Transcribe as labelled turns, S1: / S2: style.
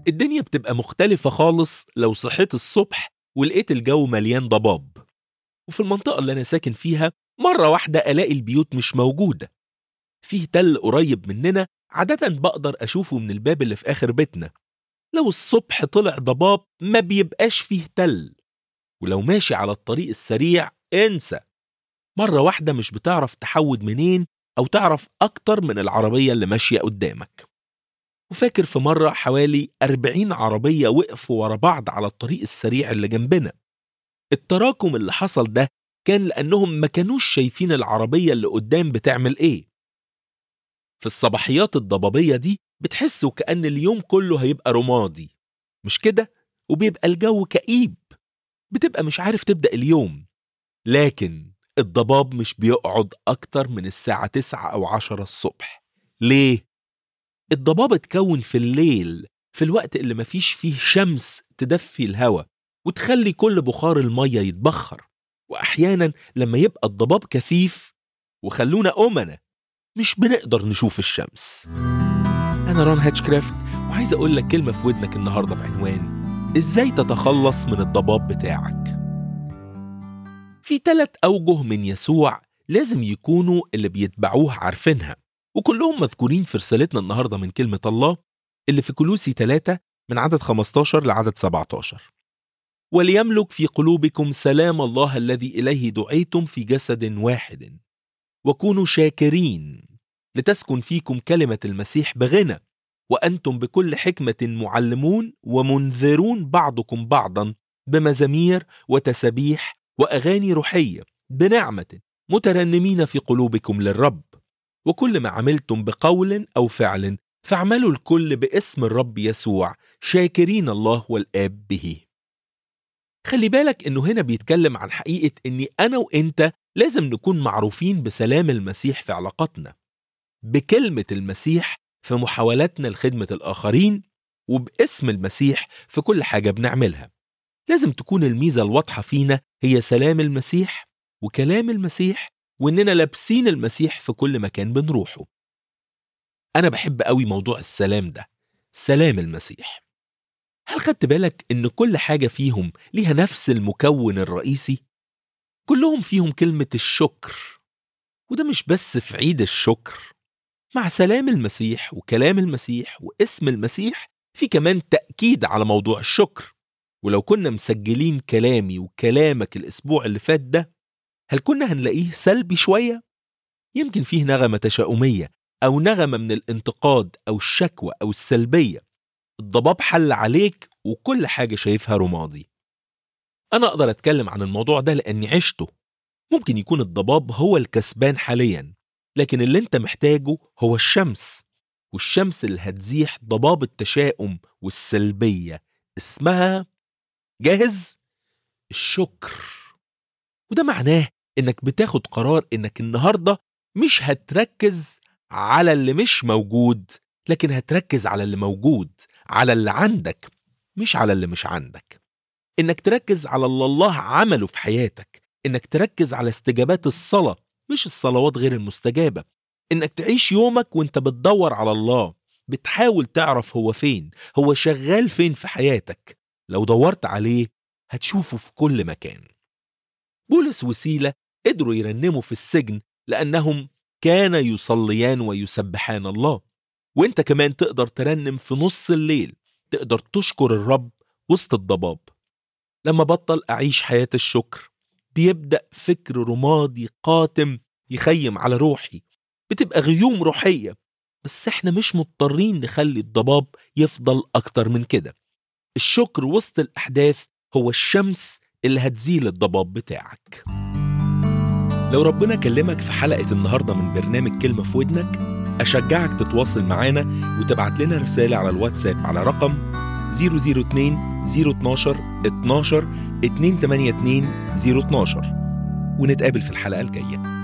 S1: الدنيا بتبقى مختلفة خالص لو صحيت الصبح ولقيت الجو مليان ضباب وفي المنطقة اللي أنا ساكن فيها مرة واحدة ألاقي البيوت مش موجودة فيه تل قريب مننا عادة بقدر أشوفه من الباب اللي في آخر بيتنا لو الصبح طلع ضباب ما بيبقاش فيه تل ولو ماشي على الطريق السريع انسى مرة واحدة مش بتعرف تحود منين أو تعرف أكتر من العربية اللي ماشية قدامك وفاكر في مرة حوالي 40 عربية وقفوا ورا بعض على الطريق السريع اللي جنبنا التراكم اللي حصل ده كان لأنهم ما كانوش شايفين العربية اللي قدام بتعمل إيه في الصباحيات الضبابية دي بتحس وكأن اليوم كله هيبقى رمادي مش كده؟ وبيبقى الجو كئيب بتبقى مش عارف تبدأ اليوم لكن الضباب مش بيقعد أكتر من الساعة 9 أو 10 الصبح ليه؟ الضباب اتكون في الليل في الوقت اللي مفيش فيه شمس تدفي الهواء وتخلي كل بخار المية يتبخر وأحيانا لما يبقى الضباب كثيف وخلونا أمنة مش بنقدر نشوف الشمس أنا ران هاتشكرافت وعايز أقول لك كلمة في ودنك النهاردة بعنوان إزاي تتخلص من الضباب بتاعك في ثلاث أوجه من يسوع لازم يكونوا اللي بيتبعوه عارفينها وكلهم مذكورين في رسالتنا النهاردة من كلمة الله اللي في كلوسي 3 من عدد 15 لعدد 17 وليملك في قلوبكم سلام الله الذي إليه دعيتم في جسد واحد وكونوا شاكرين لتسكن فيكم كلمة المسيح بغنى وأنتم بكل حكمة معلمون ومنذرون بعضكم بعضا بمزامير وتسابيح وأغاني روحية بنعمة مترنمين في قلوبكم للرب وكل ما عملتم بقول أو فعل فاعملوا الكل باسم الرب يسوع شاكرين الله والآب به خلي بالك إنه هنا بيتكلم عن حقيقة إني أنا وإنت لازم نكون معروفين بسلام المسيح في علاقاتنا بكلمة المسيح في محاولاتنا لخدمة الآخرين وباسم المسيح في كل حاجة بنعملها لازم تكون الميزة الواضحة فينا هي سلام المسيح وكلام المسيح وإننا لابسين المسيح في كل مكان بنروحه أنا بحب قوي موضوع السلام ده سلام المسيح هل خدت بالك إن كل حاجة فيهم ليها نفس المكون الرئيسي؟ كلهم فيهم كلمة الشكر وده مش بس في عيد الشكر مع سلام المسيح وكلام المسيح واسم المسيح في كمان تأكيد على موضوع الشكر ولو كنا مسجلين كلامي وكلامك الأسبوع اللي فات ده هل كنا هنلاقيه سلبي شوية؟ يمكن فيه نغمة تشاؤمية أو نغمة من الانتقاد أو الشكوى أو السلبية الضباب حل عليك وكل حاجة شايفها رمادي أنا أقدر أتكلم عن الموضوع ده لأني عشته ممكن يكون الضباب هو الكسبان حاليا لكن اللي انت محتاجه هو الشمس والشمس اللي هتزيح ضباب التشاؤم والسلبية اسمها جاهز الشكر وده معناه انك بتاخد قرار انك النهاردة مش هتركز على اللي مش موجود لكن هتركز على اللي موجود على اللي عندك مش على اللي مش عندك انك تركز على اللي الله عمله في حياتك انك تركز على استجابات الصلاة مش الصلوات غير المستجابة انك تعيش يومك وانت بتدور على الله بتحاول تعرف هو فين هو شغال فين في حياتك لو دورت عليه هتشوفه في كل مكان بولس وسيلة قدروا يرنموا في السجن لأنهم كان يصليان ويسبحان الله وانت كمان تقدر ترنم في نص الليل تقدر تشكر الرب وسط الضباب لما بطل أعيش حياة الشكر بيبدأ فكر رمادي قاتم يخيم على روحي بتبقى غيوم روحية بس احنا مش مضطرين نخلي الضباب يفضل أكتر من كده الشكر وسط الأحداث هو الشمس اللي هتزيل الضباب بتاعك لو ربنا كلمك في حلقة النهاردة من برنامج كلمة في ودنك أشجعك تتواصل معانا وتبعت لنا رسالة على الواتساب على رقم 002 012 12 282 012 ونتقابل في الحلقة الجاية